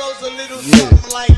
goes a little something like.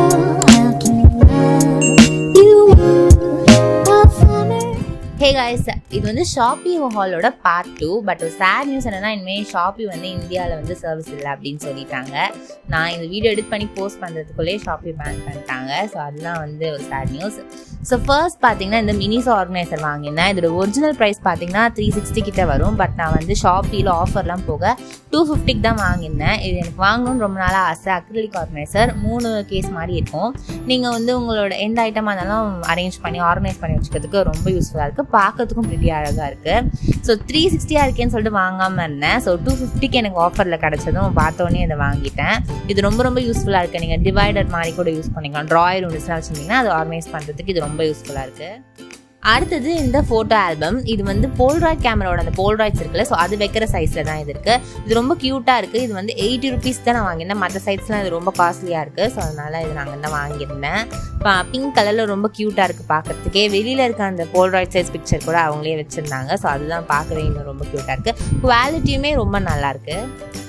Hey guys இது வந்து Shoppi ஹாலோட part two but sad news என்னன்னா இனிமேல் ஷாப்பி வந்து இந்தியாவில் வந்து சர்வீஸ் இல்லை அப்படின்னு சொல்லிட்டாங்க நான் இந்த வீடியோ எடிட் பண்ணி போஸ்ட் பண்ணுறதுக்குள்ளேயே ஷாப்பி பேன் பண்ணிட்டாங்க ஸோ அதுதான் வந்து ஒரு சேட் நியூஸ் ஸோ ஃபர்ஸ்ட் பார்த்தீங்கன்னா இந்த மினிஸ் ஆர்கனைசர் வாங்கினேன் இதோட ஒரிஜினல் ப்ரைஸ் பார்த்தீங்கன்னா த்ரீ சிக்ஸ்டி கிட்ட வரும் பட் நான் வந்து ஷாப்பியில் ஆஃபர்லாம் போக டூ ஃபிஃப்டிக்கு தான் வாங்கியிருந்தேன் இது எனக்கு வாங்கணும்னு ரொம்ப நாளாக ஆசை அக்ரிலிக் ஆர்கனைசர் மூணு கேஸ் மாதிரி இருக்கும் நீங்கள் வந்து உங்களோட எந்த ஐட்டமாக இருந்தாலும் அரேஞ்ச் பண்ணி ஆர்கனைஸ் பண்ணி வச்சுக்கிறதுக்கு ரொம்ப யூஸ்ஃபுல்லாக இருக்குது பார்க்கறதுக்கும் pretty அழகாக இருக்குது ஸோ த்ரீ சிக்ஸ்டியாக இருக்கேன்னு சொல்லிட்டு வாங்காமல் இருந்தேன் ஸோ டூ ஃபிஃப்டிக்கு எனக்கு ஆஃபரில் கிடச்சதும் பார்த்தோன்னே இதை வாங்கிட்டேன் இது ரொம்ப ரொம்ப யூஸ்ஃபுல்லாக இருக்குது நீங்கள் டிவைடர் மாதிரி கூட யூஸ் பண்ணிக்கலாம் ட்ராயர் ஒன்று வச்சுருந்தீங்கன்னா அது ஆர்கனைஸ் பண்ணுறதுக்கு இது ரொம்ப யூஸ்ஃபுல்லாக இருக்குது அடுத்தது இந்த ஃபோட்டோ ஆல்பம் இது வந்து போல்ராய்ட் கேமராவோட அந்த போல்ராய்ட்ஸ் இருக்குல்ல ஸோ அது வைக்கிற சைஸில் தான் இது இருக்குது இது ரொம்ப க்யூட்டாக இருக்குது இது வந்து எயிட்டி ருபீஸ் தான் நான் வாங்கியிருந்தேன் மற்ற சைட்ஸ்லாம் இது ரொம்ப காஸ்ட்லியாக இருக்குது ஸோ அதனால் இது நாங்கள் தான் வாங்கியிருந்தேன் பிங்க் கலரில் ரொம்ப க்யூட்டாக இருக்குது பார்க்கறதுக்கே வெளியில் இருக்க அந்த போல்ராய்ட் சைஸ் பிக்சர் கூட அவங்களே வச்சுருந்தாங்க ஸோ அதுதான் பார்க்கவே இன்னும் ரொம்ப க்யூட்டாக இருக்குது குவாலிட்டியுமே ரொம்ப நல்லாயிருக்கு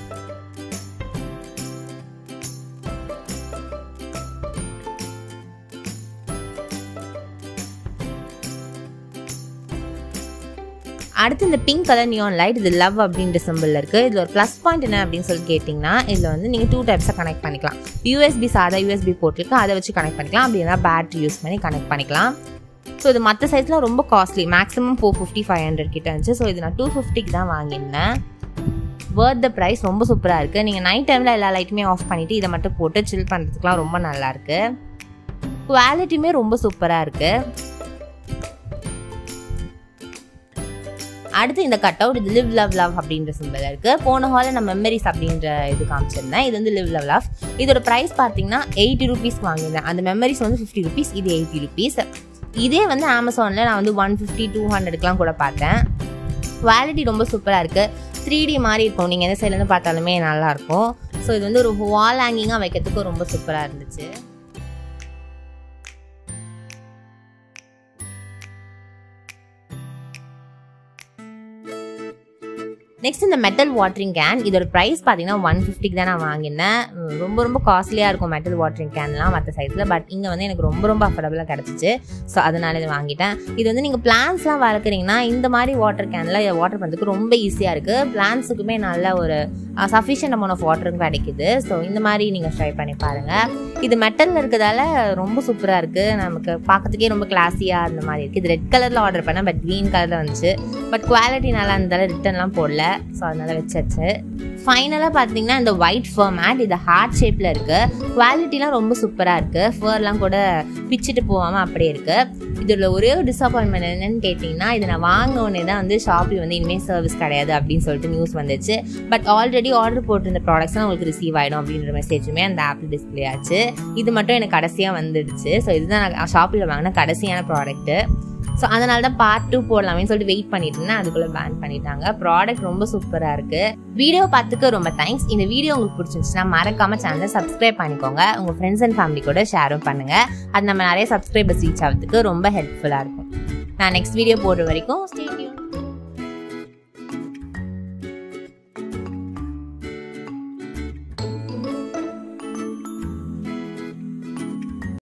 அடுத்து இந்த பிங்க் கலர் நியான் லைட் இது லவ் அப்படின்ற சிம்பிள் இருக்குது இதில் ஒரு ப்ளஸ் பாயிண்ட் என்ன அப்படின்னு சொல்லி கேட்டிங்கன்னா இதில் வந்து நீங்கள் டூ டைப்ஸாக கனெக்ட் பண்ணிக்கலாம் யூஎஸ்பி சாதா யூஎஸ்பி போட்டிருக்கு அதை வச்சு கனெக்ட் பண்ணிக்கலாம் அப்படின்னா பேட்டரி யூஸ் பண்ணி கனெக்ட் பண்ணிக்கலாம் ஸோ இது மற்ற சைஸில் ரொம்ப costly maximum four fifty five hundred கிட்ட இருந்துச்சு ஸோ இது நான் டூ ஃபிஃப்டிக்கு தான் வாங்கியிருந்தேன் வேர்த் த ப்ரைஸ் ரொம்ப சூப்பராக இருக்குது நீங்கள் நைட் டைமில் எல்லா லைட்டுமே ஆஃப் பண்ணிவிட்டு இதை மட்டும் போட்டு சில் பண்ணுறதுக்குலாம் ரொம்ப நல்லாயிருக்கு குவாலிட்டியுமே ரொம்ப சூப்பராக இருக்குது அடுத்து இந்த கட் அவுட் இது லிவ் லவ் லவ் அப்படின்ற சிம்பிள் இருக்கு போன ஹாலில் நான் மெமரிஸ் அப்படின்ற இது காமிச்சிருந்தேன் இது வந்து லிவ் லவ் லவ் இதோட ப்ரைஸ் பார்த்தீங்கன்னா எயிட்டி ருபீஸ் வாங்கியிருந்தேன் அந்த மெமரிஸ் வந்து ஃபிஃப்டி ருபீஸ் இது எயிட்டி ருபீஸ் இதே வந்து அமேசானில் நான் வந்து ஒன் ஃபிஃப்டி டூ ஹண்ட்ரட்க்குலாம் கூட பார்த்தேன் குவாலிட்டி ரொம்ப சூப்பராக இருக்குது த்ரீ டி மாதிரி இருக்கும் நீங்கள் எந்த சைட்லேருந்து பார்த்தாலுமே நல்லாயிருக்கும் ஸோ இது வந்து ஒரு வால் ஹேங்கிங்காக வைக்கிறதுக்கு ரொம்ப சூப்பராக இருந்துச்சு நெக்ஸ்ட் இந்த மெட்டல் வாட்டரிங் கேன் இதோட ப்ரைஸ் பார்த்தீங்கன்னா ஒன் ஃபிஃப்டிக்கு தான் நான் வாங்கினேன் உம், ரொம்ப ரொம்ப காஸ்ட்லியாக இருக்கும் மெட்டல் வாட்டரிங் கேன்லாம் மற்ற சைஸில் பட் இங்கே வந்து எனக்கு ரொம்ப ரொம்ப அஃபோர்டபுளாக கிடச்சிச்சு ஸோ அதனால இது வாங்கிட்டேன் இது வந்து நீங்கள் பிளான்ஸ்லாம் வளர்க்குறீங்கன்னா இந்த மாதிரி வாட்டர் கேனில் வாட்டர் பண்ணுறதுக்கு ரொம்ப ஈஸியாக இருக்குது பிளான்ஸுக்குமே நல்ல ஒரு சஃபிஷியன்ட் அமௌண்ட் ஆஃப் வாட்டரும் கிடைக்குது ஸோ இந்த மாதிரி நீங்கள் ட்ரை பண்ணி பாருங்கள் இது மெட்டலில் இருக்கிறதால ரொம்ப சூப்பராக இருக்குது நமக்கு பார்க்கறதுக்கே ரொம்ப கிளாஸியாக அந்த மாதிரி இருக்குது இது ரெட் கலரில் ஆர்டர் பண்ணேன் பட் க்ரீன் கலரில் வந்துச்சு பட் குவாலிட்டி நல்லா இருந்ததால ரிட்டர்ன்லாம் போடல ஸோ அதனால வச்சாச்சு ஃபைனலாக பார்த்தீங்கன்னா இந்த ஒயிட் ஃபர்மேட் இது ஹார்ட் ஷேப்பில் இருக்குது குவாலிட்டிலாம் ரொம்ப சூப்பராக இருக்குது ஃபர்லாம் கூட பிச்சுட்டு போகாமல் அப்படியே இருக்குது இதில் ஒரே ஒரு டிசப்பாயின்மெண்ட் என்னன்னு கேட்டிங்கன்னா இதை நான் வாங்கினோடனே தான் வந்து ஷாப்பி வந்து இனிமேல் சர்வீஸ் கிடையாது அப்படின்னு சொல்லிட்டு நியூஸ் வந்துச்சு பட் ஆல்ரெடி ஆர்டர் போட்டிருந்த ப்ராடக்ட்ஸ்லாம் உங்களுக்கு ரிசீவ் ஆகிடும் அப்படின்ற மெசேஜுமே அந்த ஆப்பில் டிஸ்பிளே ஆச்சு இது மட்டும் எனக்கு கடைசியாக வந்துடுச்சு ஸோ இதுதான் நான் ஷாப்பில் வாங்கின கடைசியான ப்ராடக்ட்டு ஸோ அதனால தான் பார்ட் டூ போடலாமேன்னு சொல்லிட்டு வெயிட் பண்ணிட்டு இருந்தேன் அதுக்குள்ளே பேன் பண்ணிட்டாங்க ப்ராடக்ட் ரொம்ப சூப்பராக இருக்கு வீடியோ பார்த்துக்க ரொம்ப தேங்க்ஸ் இந்த வீடியோ உங்களுக்கு பிடிச்சிருந்துச்சுன்னா மறக்காம சேனலை சப்ஸ்கிரைப் பண்ணிக்கோங்க உங்க ஃப்ரெண்ட்ஸ் அண்ட் ஃபேமிலி கூட ஷேரும் பண்ணுங்க அது நம்ம நிறைய சப்ஸ்கிரைபர்ஸ் ரீச் ஆகிறதுக்கு ரொம்ப ஹெல்ப்ஃபுல்லாக இருக்கும் நான் நெக்ஸ்ட் வீடியோ போடுற வரைக்கும் ஸ்டே டியூன்